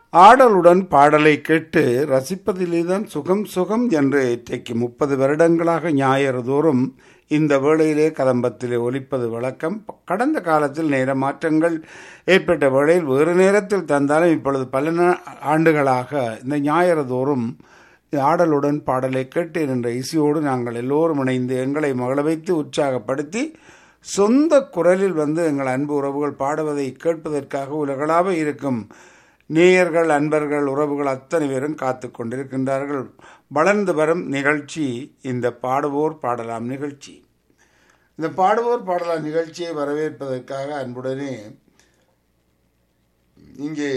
ஆடலுடன் பாடலை கேட்டு ரசிப்பதிலேதான் சுகம் சுகம் என்று இன்றைக்கு முப்பது வருடங்களாக ஞாயிறு தோறும் இந்த வேளையிலே கதம்பத்திலே ஒலிப்பது வழக்கம் கடந்த காலத்தில் நேர மாற்றங்கள் ஏற்பட்ட வேளையில் வேறு நேரத்தில் தந்தாலும் இப்பொழுது பல நா- ஆண்டுகளாக இந்த ஞாயிறு தோறும் ஆடலுடன் பாடலை கேட்டு என்ற இசையோடு நாங்கள் எல்லோரும் இணைந்து எங்களை மகள வைத்து உற்சாகப்படுத்தி சொந்த குரலில் வந்து எங்கள் அன்பு உறவுகள் பாடுவதை கேட்பதற்காக உலகளாவ இருக்கும் நேயர்கள் அன்பர்கள் உறவுகள் அத்தனை பேரும் காத்து கொண்டிருக்கின்றார்கள் வளர்ந்து வரும் நிகழ்ச்சி இந்த பாடுவோர் பாடலாம் நிகழ்ச்சி இந்த பாடுவோர் பாடலாம் நிகழ்ச்சியை வரவேற்பதற்காக அன்புடனே இங்கே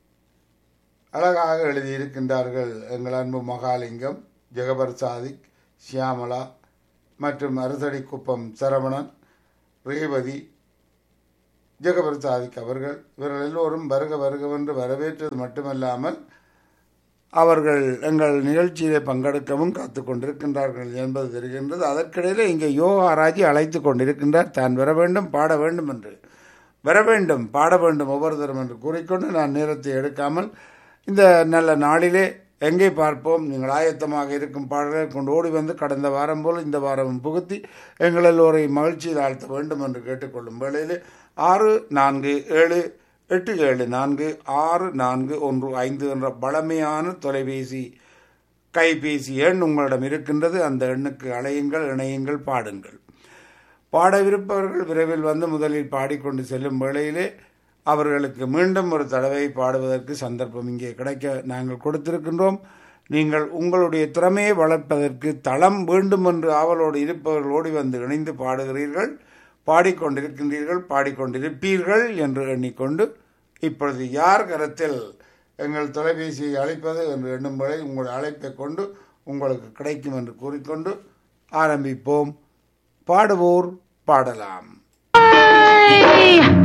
அழகாக எழுதியிருக்கின்றார்கள் எங்கள் அன்பு மகாலிங்கம் ஜெகபர் சாதிக் சியாமலா மற்றும் அறுதடி குப்பம் சரவணன் ரேவதி ஜெகபர் சாதிக் அவர்கள் இவர்கள் எல்லோரும் வருக வருகவென்று வரவேற்றது மட்டுமல்லாமல் அவர்கள் எங்கள் நிகழ்ச்சியிலே பங்கெடுக்கவும் காத்து கொண்டிருக்கின்றார்கள் என்பது தெரிகின்றது அதற்கிடையிலே இங்கே யோகாராஜி அழைத்து கொண்டிருக்கின்றார் தான் வர வேண்டும் பாட வேண்டும் என்று வர வேண்டும் பாட வேண்டும் ஒவ்வொருத்தரும் என்று கூறிக்கொண்டு நான் நேரத்தை எடுக்காமல் இந்த நல்ல நாளிலே எங்கே பார்ப்போம் நீங்கள் ஆயத்தமாக இருக்கும் பாடலை கொண்டு ஓடி வந்து கடந்த வாரம் போல் இந்த வாரம் புகுத்தி எங்கள் எல்லோரையும் மகிழ்ச்சியில் ஆழ்த்த வேண்டும் என்று கேட்டுக்கொள்ளும் வேளையிலே ஆறு நான்கு ஏழு எட்டு ஏழு நான்கு ஆறு நான்கு ஒன்று ஐந்து என்ற பழமையான தொலைபேசி கைபேசி எண் உங்களிடம் இருக்கின்றது அந்த எண்ணுக்கு அழையுங்கள் இணையுங்கள் பாடுங்கள் பாடவிருப்பவர்கள் விரைவில் வந்து முதலில் பாடிக்கொண்டு செல்லும் வேளையிலே அவர்களுக்கு மீண்டும் ஒரு தடவை பாடுவதற்கு சந்தர்ப்பம் இங்கே கிடைக்க நாங்கள் கொடுத்திருக்கின்றோம் நீங்கள் உங்களுடைய திறமையை வளர்ப்பதற்கு தளம் வேண்டும் என்று ஆவலோடு இருப்பவர்கள் ஓடி வந்து இணைந்து பாடுகிறீர்கள் பாடிக்கொண்டிருக்கின்றீர்கள் பாடிக்கொண்டிருப்பீர்கள் என்று எண்ணிக்கொண்டு இப்பொழுது யார் கரத்தில் எங்கள் தொலைபேசியை அழைப்பது என்று எண்ணும் வரை உங்கள் அழைப்பை கொண்டு உங்களுக்கு கிடைக்கும் என்று கூறிக்கொண்டு ஆரம்பிப்போம் பாடுவோர் பாடலாம்